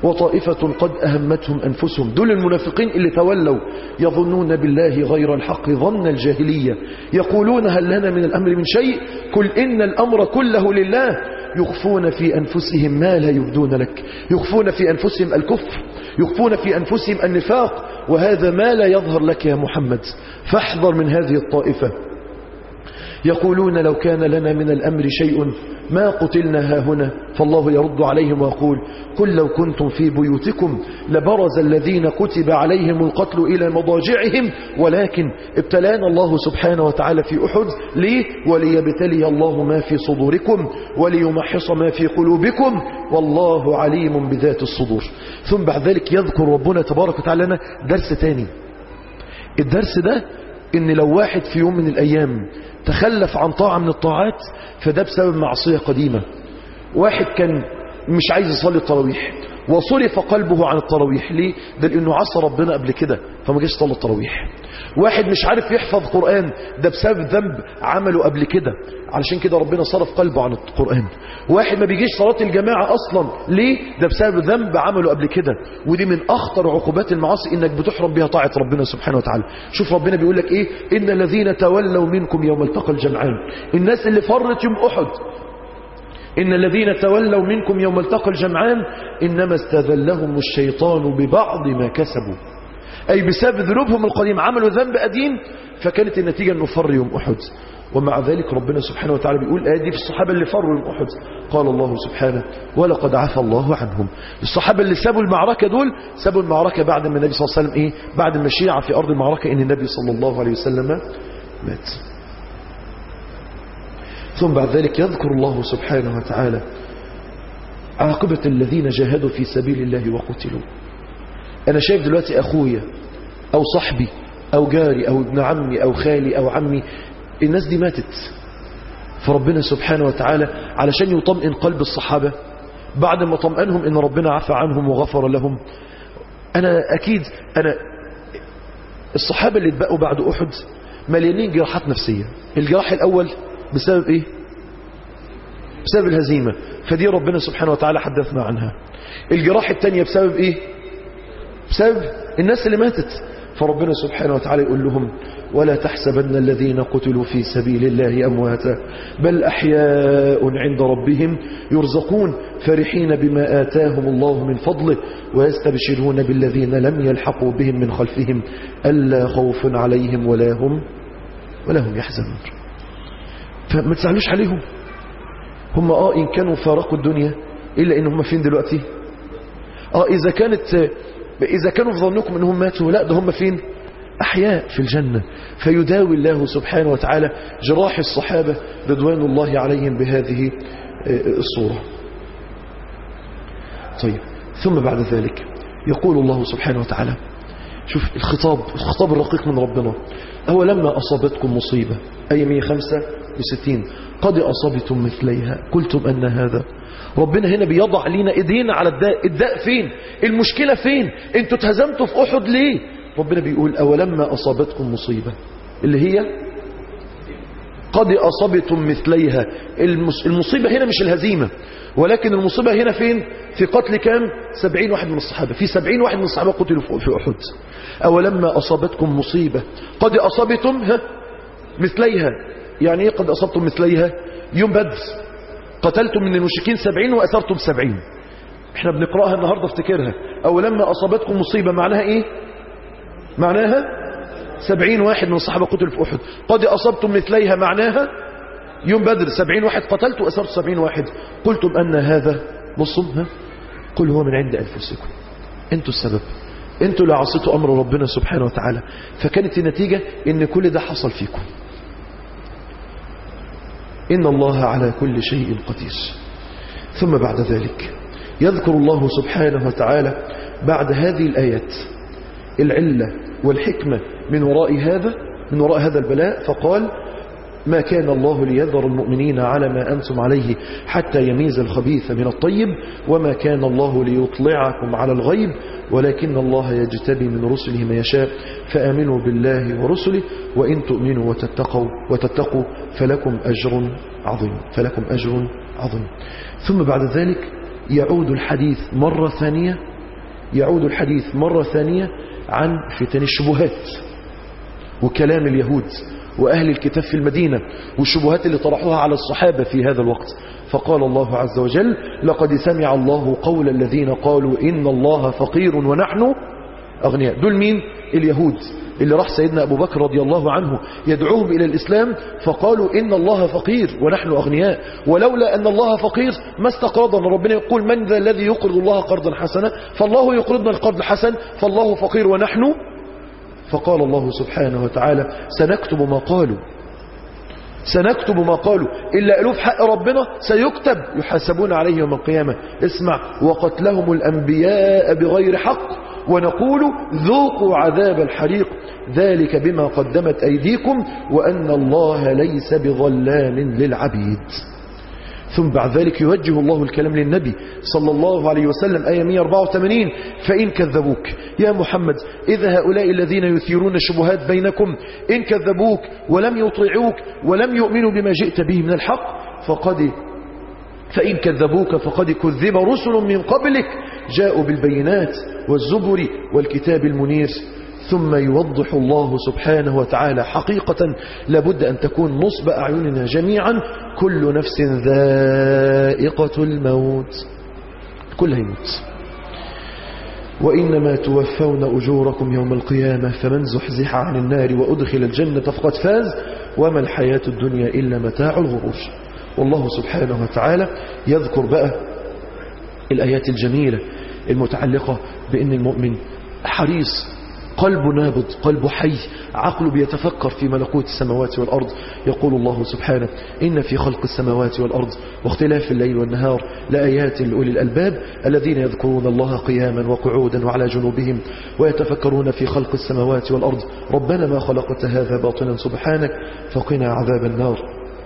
وطائفة قد أهمتهم أنفسهم دول المنافقين اللي تولوا يظنون بالله غير الحق ظن الجاهلية يقولون هل لنا من الأمر من شيء قل إن الأمر كله لله يخفون في أنفسهم ما لا يبدون لك يخفون في أنفسهم الكفر يخفون في أنفسهم النفاق وهذا ما لا يظهر لك يا محمد فاحذر من هذه الطائفة يقولون لو كان لنا من الأمر شيء ما قتلنا ها هنا فالله يرد عليهم ويقول قل لو كنتم في بيوتكم لبرز الذين كتب عليهم القتل إلى مضاجعهم ولكن ابتلانا الله سبحانه وتعالى في أحد ليه وليبتلي الله ما في صدوركم وليمحص ما في قلوبكم والله عليم بذات الصدور ثم بعد ذلك يذكر ربنا تبارك وتعالى لنا درس تاني الدرس ده ان لو واحد في يوم من الايام تخلف عن طاعة من الطاعات فده بسبب معصية قديمة واحد كان مش عايز يصلي التراويح وصرف قلبه عن التراويح ليه ده لانه عصى ربنا قبل كده فما جاش صلى التراويح واحد مش عارف يحفظ قرآن ده بسبب ذنب عمله قبل كده علشان كده ربنا صرف قلبه عن القرآن واحد ما بيجيش صلاة الجماعة أصلا ليه ده بسبب ذنب عمله قبل كده ودي من أخطر عقوبات المعاصي إنك بتحرم بها طاعة ربنا سبحانه وتعالى شوف ربنا بيقول لك إيه إن الذين تولوا منكم يوم التقى الجمعان الناس اللي فرت يوم أحد إن الذين تولوا منكم يوم التقى الجمعان إنما استذلهم الشيطان ببعض ما كسبوا أي بسبب ذنوبهم القديمة عملوا ذنب قديم فكانت النتيجة أنه فر يوم أحد ومع ذلك ربنا سبحانه وتعالى بيقول آدي في الصحابة اللي فروا يوم أحد قال الله سبحانه ولقد عفى الله عنهم الصحابة اللي سابوا المعركة دول سابوا المعركة بعد ما النبي صلى الله عليه وسلم إيه بعد ما شيع في أرض المعركة إن النبي صلى الله عليه وسلم مات ثم بعد ذلك يذكر الله سبحانه وتعالى عاقبة الذين جاهدوا في سبيل الله وقتلوا أنا شايف دلوقتي أخويا أو صاحبي أو جاري أو ابن عمي أو خالي أو عمي الناس دي ماتت فربنا سبحانه وتعالى علشان يطمئن قلب الصحابة بعد ما طمئنهم إن ربنا عفى عنهم وغفر لهم أنا أكيد أنا الصحابة اللي اتبقوا بعد أحد مليانين جراحات نفسية الجراح الأول بسبب إيه بسبب الهزيمة فدي ربنا سبحانه وتعالى حدثنا عنها الجراح الثانية بسبب إيه بسبب الناس اللي ماتت فربنا سبحانه وتعالى يقول لهم ولا تحسبن الذين قتلوا في سبيل الله أمواتا بل أحياء عند ربهم يرزقون فرحين بما آتاهم الله من فضله ويستبشرون بالذين لم يلحقوا بهم من خلفهم ألا خوف عليهم ولا هم ولا هم يحزنون فما تزعلوش عليهم هم آه إن كانوا فارقوا الدنيا إلا إن هم فين دلوقتي آه إذا كانت إذا كانوا في ظنكم أنهم ماتوا لا ده هم فين أحياء في الجنة فيداوي الله سبحانه وتعالى جراح الصحابة رضوان الله عليهم بهذه الصورة طيب ثم بعد ذلك يقول الله سبحانه وتعالى شوف الخطاب الخطاب الرقيق من ربنا أولما أصابتكم مصيبة أي 165 قد أصبتم مثليها قلتم أن هذا ربنا هنا بيضع لنا ايدينا على الداء الداء فين المشكلة فين انتوا اتهزمتوا في احد ليه ربنا بيقول اولما اصابتكم مصيبة اللي هي قد اصبتم مثليها المصيبة هنا مش الهزيمة ولكن المصيبة هنا فين في قتل كام سبعين واحد من الصحابة في سبعين واحد من الصحابة قتلوا في احد اولما اصابتكم مصيبة قد اصبتم ها مثليها يعني ايه قد اصبتم مثليها يوم بدر قتلتم من المشركين سبعين وأسرتم سبعين احنا بنقرأها النهاردة افتكرها أو لما أصابتكم مصيبة معناها ايه معناها سبعين واحد من الصحابة قتلوا في أحد قد أصبتم مثليها معناها يوم بدر سبعين واحد قتلت وأسرت سبعين واحد قلتم أن هذا بصوا ها قل هو من عند أنفسكم انتوا السبب انتوا اللي عصيتوا أمر ربنا سبحانه وتعالى فكانت النتيجة ان كل ده حصل فيكم إن الله على كل شيء قدير ثم بعد ذلك يذكر الله سبحانه وتعالى بعد هذه الآيات العلة والحكمة من وراء هذا من وراء هذا البلاء فقال ما كان الله ليذر المؤمنين على ما أنتم عليه حتى يميز الخبيث من الطيب وما كان الله ليطلعكم على الغيب ولكن الله يجتبي من رسله ما يشاء فآمنوا بالله ورسله وإن تؤمنوا وتتقوا, وتتقوا فلكم أجر عظيم فلكم أجر عظيم ثم بعد ذلك يعود الحديث مرة ثانية يعود الحديث مرة ثانية عن فتن الشبهات وكلام اليهود وأهل الكتاب في المدينة والشبهات اللي طرحوها على الصحابة في هذا الوقت فقال الله عز وجل لقد سمع الله قول الذين قالوا إن الله فقير ونحن أغنياء دول مين؟ اليهود اللي راح سيدنا أبو بكر رضي الله عنه يدعوهم إلى الإسلام فقالوا إن الله فقير ونحن أغنياء ولولا أن الله فقير ما استقرضنا ربنا يقول من ذا الذي يقرض الله قرضا حسنا فالله يقرضنا القرض الحسن فالله فقير ونحن فقال الله سبحانه وتعالى سنكتب ما قالوا سنكتب ما قالوا إلا ألوف حق ربنا سيكتب يحاسبون عليه يوم القيامة اسمع وقتلهم الأنبياء بغير حق ونقول ذوقوا عذاب الحريق ذلك بما قدمت أيديكم وأن الله ليس بظلام للعبيد ثم بعد ذلك يوجه الله الكلام للنبي صلى الله عليه وسلم آية 184 فإن كذبوك يا محمد إذا هؤلاء الذين يثيرون الشبهات بينكم إن كذبوك ولم يطيعوك ولم يؤمنوا بما جئت به من الحق فقد فإن كذبوك فقد كذب رسل من قبلك جاءوا بالبينات والزبر والكتاب المنير ثم يوضح الله سبحانه وتعالى حقيقة لابد أن تكون نصب أعيننا جميعا كل نفس ذائقة الموت كل يموت وإنما توفون أجوركم يوم القيامة فمن زحزح عن النار وأدخل الجنة فقد فاز وما الحياة الدنيا إلا متاع الغرور والله سبحانه وتعالى يذكر بقى الآيات الجميلة المتعلقة بأن المؤمن حريص قلبه نابض قلبه حي عقله بيتفكر في ملكوت السماوات والأرض يقول الله سبحانه إن في خلق السماوات والأرض واختلاف الليل والنهار لآيات لأولي الألباب الذين يذكرون الله قياما وقعودا وعلى جنوبهم ويتفكرون في خلق السماوات والأرض ربنا ما خلقت هذا باطلا سبحانك فقنا عذاب النار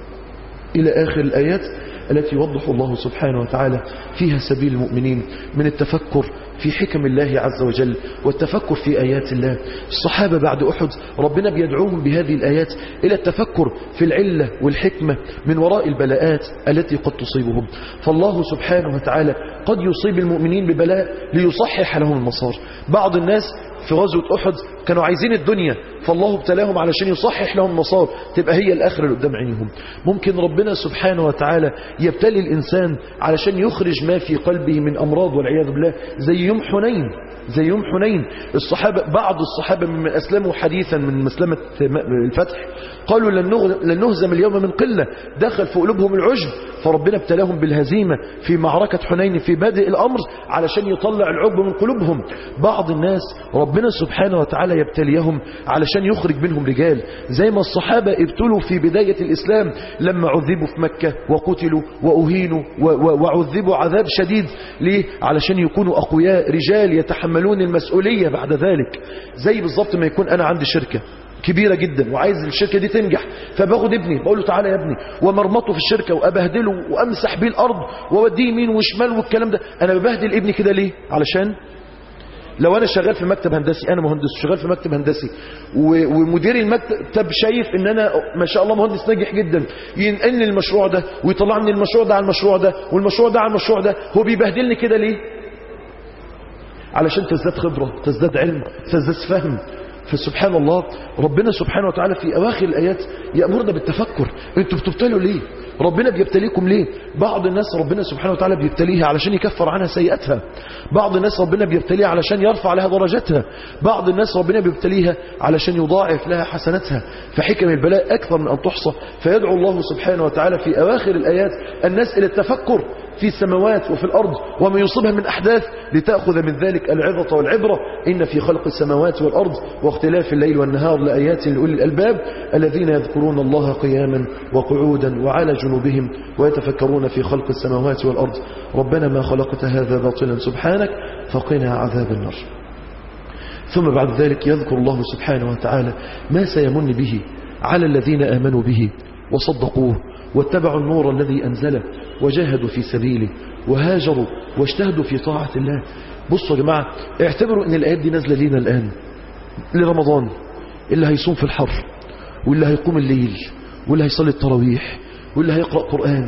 إلى آخر الآيات التي يوضح الله سبحانه وتعالى فيها سبيل المؤمنين من التفكر في حكم الله عز وجل والتفكر في آيات الله الصحابة بعد أحد ربنا بيدعوهم بهذه الآيات إلى التفكر في العلة والحكمة من وراء البلاءات التي قد تصيبهم فالله سبحانه وتعالى قد يصيب المؤمنين ببلاء ليصحح لهم المسار بعض الناس في غزوة أحد كانوا عايزين الدنيا فالله ابتلاهم علشان يصحح لهم المسار تبقى هي الآخرة اللي قدام عينيهم ممكن ربنا سبحانه وتعالى يبتلي الإنسان علشان يخرج ما في قلبه من أمراض والعياذ بالله زي يوم حنين زي يوم حنين الصحابة بعض الصحابة ممن أسلموا حديثا من مسلمة الفتح قالوا لن لن نهزم اليوم من قلة دخل في قلوبهم العجب فربنا ابتلاهم بالهزيمة في معركة حنين في بادئ الأمر علشان يطلع العجب من قلوبهم بعض الناس ربنا سبحانه وتعالى يبتليهم علشان يخرج منهم رجال زي ما الصحابة ابتلوا في بداية الإسلام لما عذبوا في مكة وقتلوا وأهينوا وعذبوا عذاب شديد ليه؟ علشان يكونوا أقوياء رجال يتحملون المسؤولية بعد ذلك زي بالظبط ما يكون أنا عندي شركة كبيرة جدا وعايز الشركة دي تنجح فباخد ابني بقول له تعالى يا ابني ومرمطه في الشركة وأبهدله وأمسح بيه الأرض ووديه يمين وشمال والكلام ده أنا ببهدل ابني كده ليه علشان لو انا شغال في مكتب هندسي انا مهندس شغال في مكتب هندسي ومدير المكتب شايف ان انا ما شاء الله مهندس ناجح جدا ينقلني المشروع ده ويطلعني المشروع ده على المشروع ده والمشروع ده على المشروع ده هو بيبهدلني كده ليه علشان تزداد خبرة تزداد علم تزداد فهم فسبحان الله ربنا سبحانه وتعالى في أواخر الآيات يأمرنا بالتفكر انتوا بتبتلوا ليه ربنا بيبتليكم ليه بعض الناس ربنا سبحانه وتعالى بيبتليها علشان يكفر عنها سيئاتها بعض الناس ربنا بيبتليها علشان يرفع لها درجاتها بعض الناس ربنا بيبتليها علشان يضاعف لها حسناتها فحكم البلاء أكثر من أن تحصى فيدعو الله سبحانه وتعالى في أواخر الآيات الناس إلى التفكر في السماوات وفي الأرض وما يصيبها من أحداث لتأخذ من ذلك العظة والعبرة إن في خلق السماوات والأرض واختلاف الليل والنهار لآيات لأولي الألباب الذين يذكرون الله قياما وقعودا وعلى جنوبهم ويتفكرون في خلق السماوات والأرض ربنا ما خلقت هذا باطلا سبحانك فقنا عذاب النار ثم بعد ذلك يذكر الله سبحانه وتعالى ما سيمن به على الذين آمنوا به وصدقوه واتبعوا النور الذي أنزله وجاهدوا في سبيله وهاجروا واجتهدوا في طاعة الله بصوا يا جماعة اعتبروا ان الآيات دي نازلة لينا الآن لرمضان اللي هيصوم في الحر واللي هيقوم الليل واللي هيصلي التراويح واللي هيقرأ قرآن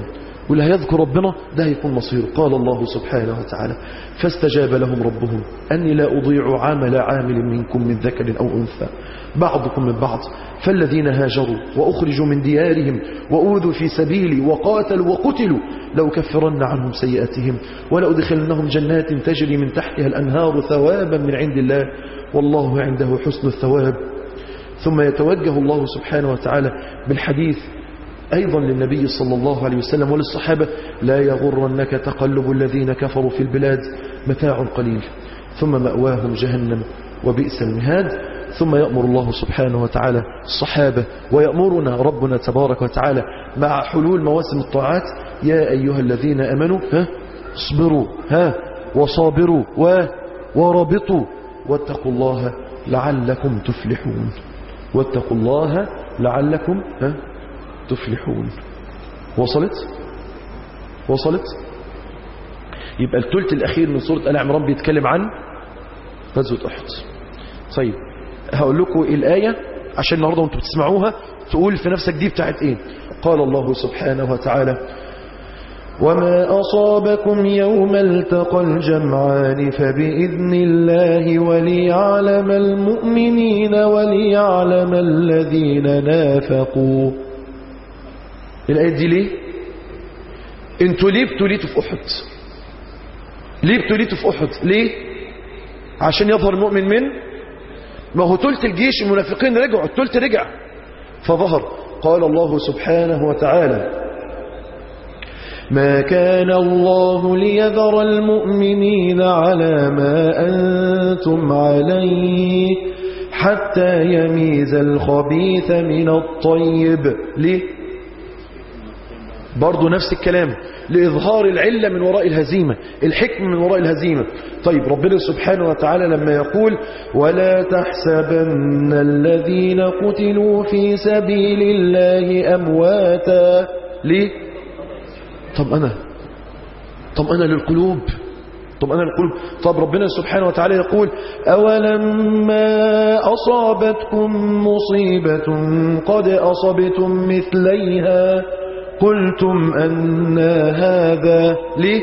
واللي هيذكر ربنا ده هيكون مصيره قال الله سبحانه وتعالى فاستجاب لهم ربهم أني لا أضيع عمل عامل منكم من ذكر أو أنثى بعضكم من بعض فالذين هاجروا وأخرجوا من ديارهم وأوذوا في سبيلي وقاتلوا وقتلوا لو كفرن عنهم سيئاتهم ولأدخلنهم جنات تجري من تحتها الأنهار ثوابا من عند الله والله عنده حسن الثواب ثم يتوجه الله سبحانه وتعالى بالحديث أيضا للنبي صلى الله عليه وسلم وللصحابة لا يغرنك تقلب الذين كفروا في البلاد متاع قليل ثم مأواهم جهنم وبئس المهاد ثم يأمر الله سبحانه وتعالى الصحابة ويأمرنا ربنا تبارك وتعالى مع حلول مواسم الطاعات يا أيها الذين أمنوا ها اصبروا ها وصابروا و ورابطوا واتقوا الله لعلكم تفلحون واتقوا الله لعلكم ها تفلحون وصلت وصلت يبقى الثلث الأخير من سورة آل عمران بيتكلم عن غزوة أحد طيب هقول لكم الآية عشان النهارده وانتم بتسمعوها تقول في نفسك دي بتاعت ايه قال الله سبحانه وتعالى وما أصابكم يوم التقى الجمعان فبإذن الله وليعلم المؤمنين وليعلم الذين نافقوا الآية دي ليه انتوا ليه ابتليتوا في أحد ليه ابتليتوا في أحد ليه عشان يظهر المؤمن من ما هو تلت الجيش المنافقين رجعوا التلت رجع فظهر قال الله سبحانه وتعالى ما كان الله ليذر المؤمنين على ما أنتم عليه حتى يميز الخبيث من الطيب ليه برضو نفس الكلام لإظهار العلة من وراء الهزيمة الحكم من وراء الهزيمة طيب ربنا سبحانه وتعالى لما يقول ولا تحسبن الذين قتلوا في سبيل الله أمواتا ليه طب أنا طب أنا للقلوب طب أنا للقلوب طب ربنا سبحانه وتعالى يقول أولما أصابتكم مصيبة قد أصبتم مثليها قلتم أن هذا ليه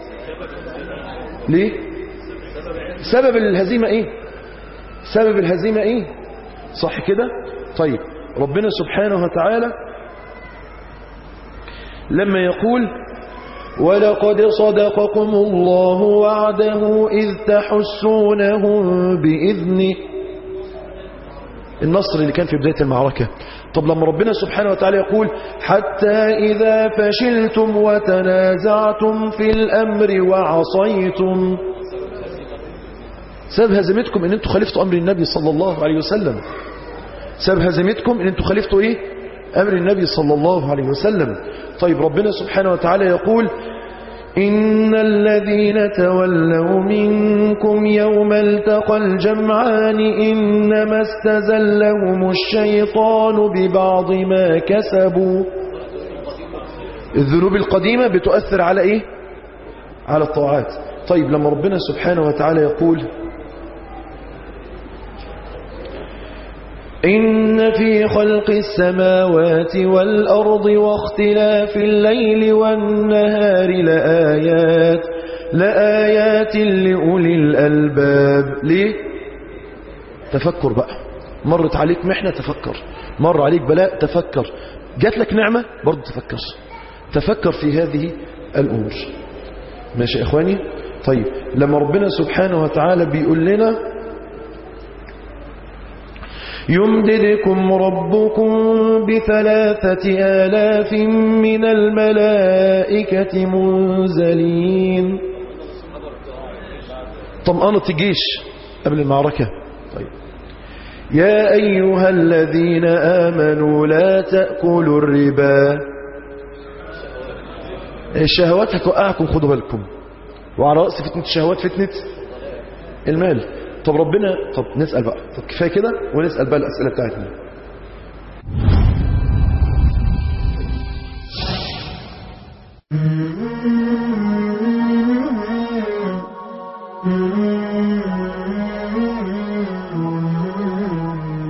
ليه سبب الهزيمة ايه سبب الهزيمة ايه صح كده طيب ربنا سبحانه وتعالى لما يقول ولقد صدقكم الله وعده إذ تحسونهم بإذنه النصر اللي كان في بداية المعركة طب لما ربنا سبحانه وتعالى يقول حتى إذا فشلتم وتنازعتم في الأمر وعصيتم سبب هزيمتكم ان انتوا خالفتوا امر النبي صلى الله عليه وسلم سبب هزيمتكم ان انتوا خالفتوا ايه امر النبي صلى الله عليه وسلم طيب ربنا سبحانه وتعالى يقول إن الذين تولوا منكم يوم التقى الجمعان إنما استزلهم الشيطان ببعض ما كسبوا الذنوب القديمة بتؤثر على ايه على الطاعات طيب لما ربنا سبحانه وتعالى يقول إن في خلق السماوات والأرض واختلاف الليل والنهار لآيات لآيات لأولي الألباب ليه تفكر بقى مرت عليك محنة تفكر مر عليك بلاء تفكر جات لك نعمة برضو تفكر تفكر في هذه الأمور ماشي يا إخواني طيب لما ربنا سبحانه وتعالى بيقول لنا يمددكم ربكم بثلاثة آلاف من الملائكة منزلين طمأنة الجيش قبل المعركة طيب يا أيها الذين آمنوا لا تأكلوا الربا الشهوات هتوقعكم خدوا بالكم وعلى رأس فتنة الشهوات فتنة المال طب ربنا طب نسأل بقى طب كفاية كده ونسأل بقى الأسئلة بتاعتنا